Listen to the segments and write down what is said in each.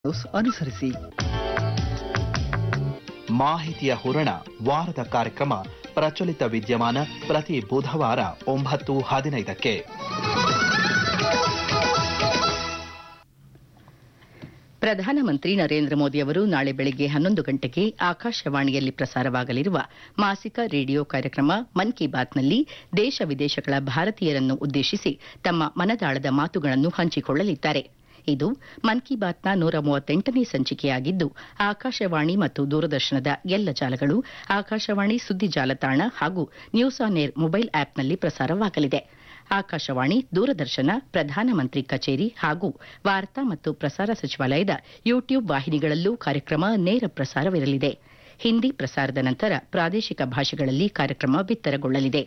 news ಅನುಸರಿಸಿ ಮಾಹಿತಿಯ ಹೂರಣ ವಾರದ ಕಾರ್ಯಕ್ರಮ ಪ್ರಚಲಿತ ವಿದ್ಯಮಾನ ಪ್ರತಿ ಬುಧವಾರ ಒಂಬತ್ತು ಹದಿನೈದಕ್ಕೆ ಪ್ರಧಾನಮಂತ್ರಿ ನರೇಂದ್ರ ಮೋದಿ ಅವರು ನಾಳೆ ಬೆಳಗ್ಗೆ ಹನ್ನೊಂದು ಗಂಟೆಗೆ ಆಕಾಶವಾಣಿಯಲ್ಲಿ ಪ್ರಸಾರವಾಗಲಿರುವ ಮಾಸಿಕ ರೇಡಿಯೋ ಕಾರ್ಯಕ್ರಮ ಮನ್ ಕಿ ಬಾತ್ನಲ್ಲಿ ದೇಶ ವಿದೇಶಗಳ ಭಾರತೀಯರನ್ನು ಉದ್ದೇಶಿಸಿ ತಮ್ಮ ಮನದಾಳದ ಮಾತುಗಳನ್ನು ಹಂಚಿಕೊಳ್ಳಲಿದ್ದಾರೆ ಇದು ಮನ್ ಕಿ ಬಾತ್ನ ನೂರ ಮೂವತ್ತೆಂಟನೇ ಸಂಚಿಕೆಯಾಗಿದ್ದು ಆಕಾಶವಾಣಿ ಮತ್ತು ದೂರದರ್ಶನದ ಎಲ್ಲ ಜಾಲಗಳು ಆಕಾಶವಾಣಿ ಸುದ್ದಿ ಜಾಲತಾಣ ಹಾಗೂ ನ್ಯೂಸ್ ಆನ್ ಏರ್ ಮೊಬೈಲ್ ಆಪ್ನಲ್ಲಿ ಪ್ರಸಾರವಾಗಲಿದೆ ಆಕಾಶವಾಣಿ ದೂರದರ್ಶನ ಪ್ರಧಾನಮಂತ್ರಿ ಕಚೇರಿ ಹಾಗೂ ವಾರ್ತಾ ಮತ್ತು ಪ್ರಸಾರ ಸಚಿವಾಲಯದ ಯೂಟ್ಯೂಬ್ ವಾಹಿನಿಗಳಲ್ಲೂ ಕಾರ್ಯಕ್ರಮ ನೇರ ಪ್ರಸಾರವಿರಲಿದೆ ಹಿಂದಿ ಪ್ರಸಾರದ ನಂತರ ಪ್ರಾದೇಶಿಕ ಭಾಷೆಗಳಲ್ಲಿ ಕಾರ್ಯಕ್ರಮ ಬಿತ್ತರಗೊಳ್ಳಲಿದೆ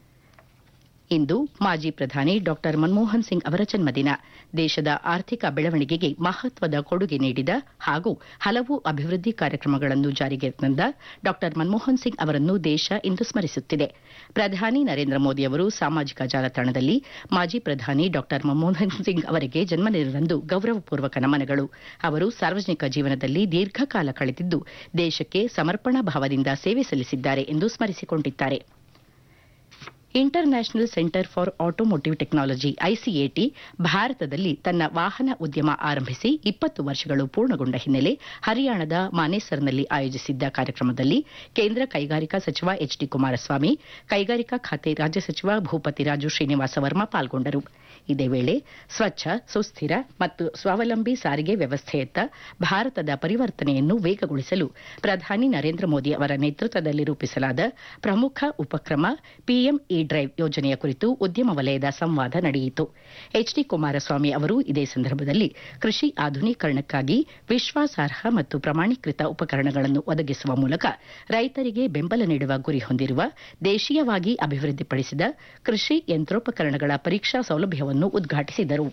ಇಂದು ಮಾಜಿ ಪ್ರಧಾನಿ ಡಾ ಮನಮೋಹನ್ ಸಿಂಗ್ ಅವರ ಜನ್ಮದಿನ ದೇಶದ ಆರ್ಥಿಕ ಬೆಳವಣಿಗೆಗೆ ಮಹತ್ವದ ಕೊಡುಗೆ ನೀಡಿದ ಹಾಗೂ ಹಲವು ಅಭಿವೃದ್ಧಿ ಕಾರ್ಯಕ್ರಮಗಳನ್ನು ಜಾರಿಗೆ ತಂದ ಡಾ ಮನಮೋಹನ್ ಸಿಂಗ್ ಅವರನ್ನು ದೇಶ ಇಂದು ಸ್ಮರಿಸುತ್ತಿದೆ ಪ್ರಧಾನಿ ನರೇಂದ್ರ ಮೋದಿ ಅವರು ಸಾಮಾಜಿಕ ಜಾಲತಾಣದಲ್ಲಿ ಮಾಜಿ ಪ್ರಧಾನಿ ಡಾ ಮನಮೋಹನ್ ಸಿಂಗ್ ಅವರಿಗೆ ಜನ್ಮದಿನದಂದು ಗೌರವಪೂರ್ವಕ ನಮನಗಳು ಅವರು ಸಾರ್ವಜನಿಕ ಜೀವನದಲ್ಲಿ ದೀರ್ಘಕಾಲ ಕಳೆದಿದ್ದು ದೇಶಕ್ಕೆ ಸಮರ್ಪಣಾ ಭಾವದಿಂದ ಸೇವೆ ಸಲ್ಲಿಸಿದ್ದಾರೆ ಎಂದು ಸ್ಮರಿಸಿಕೊಂಡಿದ್ದಾರೆ international centre for automotive technology ICAT ಭಾರತದಲ್ಲಿ ತನ್ನ ವಾಹನ ಉದ್ಯಮ ಆರಂಭಿಸಿ ಇಪ್ಪತ್ತು ವರ್ಷಗಳು ಪೂರ್ಣಗೊಂಡ ಹಿನ್ನೆಲೆ ಹರಿಯಾಣದ ಮಾನೇಸರ್ನಲ್ಲಿ ಆಯೋಜಿಸಿದ್ದ ಕಾರ್ಯಕ್ರಮದಲ್ಲಿ ಕೇಂದ್ರ ಕೈಗಾರಿಕಾ ಸಚಿವ ಎಚ್ ಡಿ ಕುಮಾರಸ್ವಾಮಿ ಕೈಗಾರಿಕಾ ಖಾತೆ ರಾಜ್ಯ ಸಚಿವ ಭೂಪತಿ ರಾಜು ಶ್ರೀನಿವಾಸ ವರ್ಮಾ ಪಾಲ್ಗೊಂಡರು ಇದೇ ವೇಳೆ ಸ್ವಚ್ಛ ಸುಸ್ಥಿರ ಮತ್ತು ಸ್ವಾವಲಂಬಿ ಸಾರಿಗೆ ವ್ಯವಸ್ಥೆಯತ್ತ ಭಾರತದ ಪರಿವರ್ತನೆಯನ್ನು ವೇಗಗೊಳಿಸಲು ಪ್ರಧಾನಿ ನರೇಂದ್ರ ಮೋದಿ ಅವರ ನೇತೃತ್ವದಲ್ಲಿ ರೂಪಿಸಲಾದ ಪ್ರಮುಖ ಉಪಕ್ರಮ ಪಿಎಂ ಇ ಡ್ರೈವ್ ಯೋಜನೆಯ ಕುರಿತು ಉದ್ಯಮ ವಲಯದ ಸಂವಾದ ನಡೆಯಿತು ಎಚ್ಡಿ ಕುಮಾರಸ್ವಾಮಿ ಅವರು ಇದೇ ಸಂದರ್ಭದಲ್ಲಿ ಕೃಷಿ ಆಧುನೀಕರಣಕ್ಕಾಗಿ ವಿಶ್ವಾಸಾರ್ಹ ಮತ್ತು ಪ್ರಮಾಣೀಕೃತ ಉಪಕರಣಗಳನ್ನು ಒದಗಿಸುವ ಮೂಲಕ ರೈತರಿಗೆ ಬೆಂಬಲ ನೀಡುವ ಗುರಿ ಹೊಂದಿರುವ ದೇಶೀಯವಾಗಿ ಅಭಿವೃದ್ಧಿಪಡಿಸಿದ ಕೃಷಿ ಯಂತ್ರೋಪಕರಣಗಳ ಪರೀಕ್ಷಾ ಸೌಲಭ್ಯವನ್ನು ಉದ್ಘಾಟಿಸಿದರು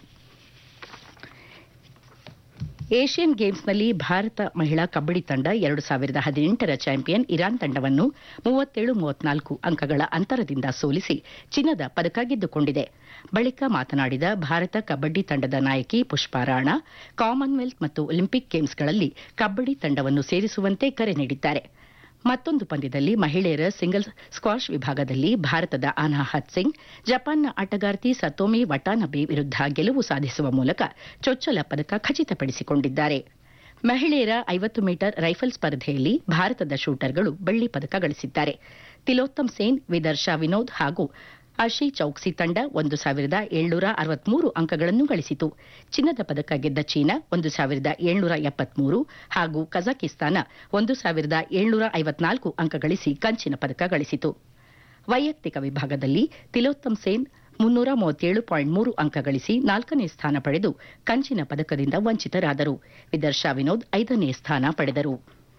ಏಷ್ಯನ್ ಗೇಮ್ಸ್ನಲ್ಲಿ ಭಾರತ ಮಹಿಳಾ ಕಬ್ಬಡಿ ತಂಡ ಎರಡು ಸಾವಿರದ ಹದಿನೆಂಟರ ಚಾಂಪಿಯನ್ ಇರಾನ್ ತಂಡವನ್ನು ಮೂವತ್ತೇಳು ಮೂವತ್ನಾಲ್ಕು ಅಂಕಗಳ ಅಂತರದಿಂದ ಸೋಲಿಸಿ ಚಿನ್ನದ ಪದಕ ಗೆದ್ದುಕೊಂಡಿದೆ ಬಳಿಕ ಮಾತನಾಡಿದ ಭಾರತ ಕಬ್ಬಡಿ ತಂಡದ ನಾಯಕಿ ಪುಷ್ಪಾ ರಾಣಾ ಕಾಮನ್ವೆಲ್ತ್ ಮತ್ತು ಒಲಿಂಪಿಕ್ ಗೇಮ್ಸ್ಗಳಲ್ಲಿ ಕಬ್ಬಡಿ ತಂಡವನ್ನು ಸೇರಿಸುವಂತೆ ಕರೆ ನೀಡಿದ್ದಾರೆ ಮತ್ತೊಂದು ಪಂದ್ಯದಲ್ಲಿ ಮಹಿಳೆಯರ ಸಿಂಗಲ್ಸ್ ಸ್ಕ್ವಾಷ್ ವಿಭಾಗದಲ್ಲಿ ಭಾರತದ ಅನಾಹತ್ ಸಿಂಗ್ ಜಪಾನ್ನ ಆಟಗಾರ್ತಿ ಸತೋಮಿ ವಟಾನಬೆ ವಿರುದ್ಧ ಗೆಲುವು ಸಾಧಿಸುವ ಮೂಲಕ ಚೊಚ್ಚಲ ಪದಕ ಖಚಿತಪಡಿಸಿಕೊಂಡಿದ್ದಾರೆ ಮಹಿಳೆಯರ ಐವತ್ತು ಮೀಟರ್ ರೈಫಲ್ ಸ್ಪರ್ಧೆಯಲ್ಲಿ ಭಾರತದ ಶೂಟರ್ಗಳು ಬೆಳ್ಳಿ ಪದಕ ಗಳಿಸಿದ್ದಾರೆ ತಿಲೋತ್ತಮ್ ಸೇನ್ ವಿದರ್ಶಾ ವಿನೋದ್ ಹಾಗೂ ಅಶಿ ಚೌಕ್ಸಿ ತಂಡ ಒಂದು ಸಾವಿರದ ಏಳ್ನೂರ ಅರವತ್ಮೂರು ಅಂಕಗಳನ್ನು ಗಳಿಸಿತು ಚಿನ್ನದ ಪದಕ ಗೆದ್ದ ಚೀನಾ ಒಂದು ಸಾವಿರದ ಏಳ್ನೂರ ಎಪ್ಪತ್ಮೂರು ಹಾಗೂ ಕಜಕಿಸ್ತಾನ ಒಂದು ಸಾವಿರದ ಏಳ್ನೂರ ಐವತ್ನಾಲ್ಕು ಅಂಕ ಗಳಿಸಿ ಕಂಚಿನ ಪದಕ ಗಳಿಸಿತು ವೈಯಕ್ತಿಕ ವಿಭಾಗದಲ್ಲಿ ತಿಲೋತ್ತಮ್ ಸೇನ್ ಮುನ್ನೂರ ಮೂವತ್ತೇಳು ಪಾಯಿಂಟ್ ಮೂರು ಅಂಕ ಗಳಿಸಿ ನಾಲ್ಕನೇ ಸ್ಥಾನ ಪಡೆದು ಕಂಚಿನ ಪದಕದಿಂದ ವಂಚಿತರಾದರು ವಿದರ್ಶಾ ವಿನೋದ್ ಐದನೇ ಸ್ಥಾನ ಪಡೆದರು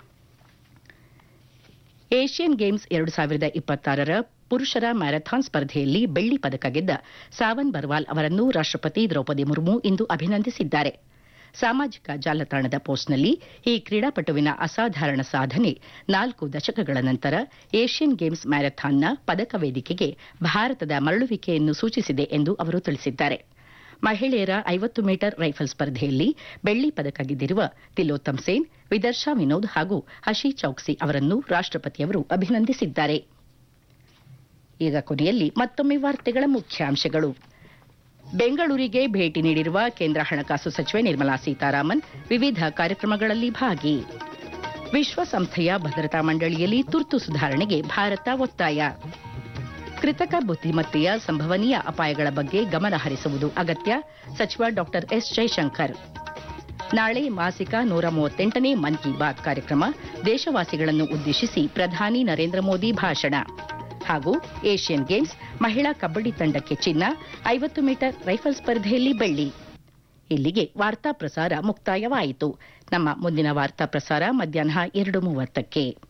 ಏಷ್ಯನ್ ಗೇಮ್ಸ್ ಎರಡು ಸಾವಿರದ ಇಪ್ಪತ್ತಾರರ ಪುರುಷರ ಮ್ಯಾರಥಾನ್ ಸ್ಪರ್ಧೆಯಲ್ಲಿ ಬೆಳ್ಳಿ ಪದಕ ಗೆದ್ದ ಸಾವನ್ ಬರ್ವಾಲ್ ಅವರನ್ನು ರಾಷ್ಟಪತಿ ದ್ರೌಪದಿ ಮುರ್ಮು ಇಂದು ಅಭಿನಂದಿಸಿದ್ದಾರೆ ಸಾಮಾಜಿಕ ಜಾಲತಾಣದ ಪೋಸ್ಟ್ನಲ್ಲಿ ಈ ಕ್ರೀಡಾಪಟುವಿನ ಅಸಾಧಾರಣ ಸಾಧನೆ ನಾಲ್ಕು ದಶಕಗಳ ನಂತರ ಏಷ್ಯನ್ ಗೇಮ್ಸ್ ಮ್ಯಾರಥಾನ್ನ ಪದಕ ವೇದಿಕೆಗೆ ಭಾರತದ ಮರಳುವಿಕೆಯನ್ನು ಸೂಚಿಸಿದೆ ಎಂದು ಅವರು ತಿಳಿಸಿದ್ದಾರೆ ಮಹಿಳೆಯರ ಐವತ್ತು ಮೀಟರ್ ರೈಫಲ್ ಸ್ಪರ್ಧೆಯಲ್ಲಿ ಬೆಳ್ಳಿ ಪದಕ ಗೆದ್ದಿರುವ ತಿಲೋತ್ತಮ್ ಸೇನ್ ವಿದರ್ಶಾ ವಿನೋದ್ ಹಾಗೂ ಹಶಿ ಚೌಕ್ಸಿ ಅವರನ್ನು ರಾಷ್ಟಪತಿಯವರು ಅಭಿನಂದಿಸಿದ್ದಾರೆ ಈಗ ಕೊನೆಯಲ್ಲಿ ಮತ್ತೊಮ್ಮೆ ವಾರ್ತೆಗಳ ಮುಖ್ಯಾಂಶಗಳು ಬೆಂಗಳೂರಿಗೆ ಭೇಟಿ ನೀಡಿರುವ ಕೇಂದ್ರ ಹಣಕಾಸು ಸಚಿವೆ ನಿರ್ಮಲಾ ಸೀತಾರಾಮನ್ ವಿವಿಧ ಕಾರ್ಯಕ್ರಮಗಳಲ್ಲಿ ಭಾಗಿ ವಿಶ್ವಸಂಸ್ಥೆಯ ಭದ್ರತಾ ಮಂಡಳಿಯಲ್ಲಿ ತುರ್ತು ಸುಧಾರಣೆಗೆ ಭಾರತ ಒತ್ತಾಯ ಕೃತಕ ಬುದ್ದಿಮತ್ತೆಯ ಸಂಭವನೀಯ ಅಪಾಯಗಳ ಬಗ್ಗೆ ಗಮನ ಹರಿಸುವುದು ಅಗತ್ಯ ಸಚಿವ ಡಾ ಎಸ್ ಜೈಶಂಕರ್ ನಾಳೆ ಮಾಸಿಕ ನೂರ ಮೂವತ್ತೆಂಟನೇ ಮನ್ ಕಿ ಬಾತ್ ಕಾರ್ಯಕ್ರಮ ದೇಶವಾಸಿಗಳನ್ನು ಉದ್ದೇಶಿಸಿ ಪ್ರಧಾನಿ ನರೇಂದ್ರ ಮೋದಿ ಭಾಷಣ ಹಾಗೂ ಏಷ್ಯನ್ ಗೇಮ್ಸ್ ಮಹಿಳಾ ಕಬ್ಬಡಿ ತಂಡಕ್ಕೆ ಚಿನ್ನ ಐವತ್ತು ಮೀಟರ್ ರೈಫಲ್ ಸ್ಪರ್ಧೆಯಲ್ಲಿ ಬೆಳ್ಳಿ ಇಲ್ಲಿಗೆ ವಾರ್ತಾ ಪ್ರಸಾರ ಮುಕ್ತಾಯವಾಯಿತು ನಮ್ಮ ಮುಂದಿನ ವಾರ್ತಾ ಪ್ರಸಾರ ಮಧ್ಯಾಹ್ನ ಎರಡು ಮೂವತ್ತಕ್ಕೆ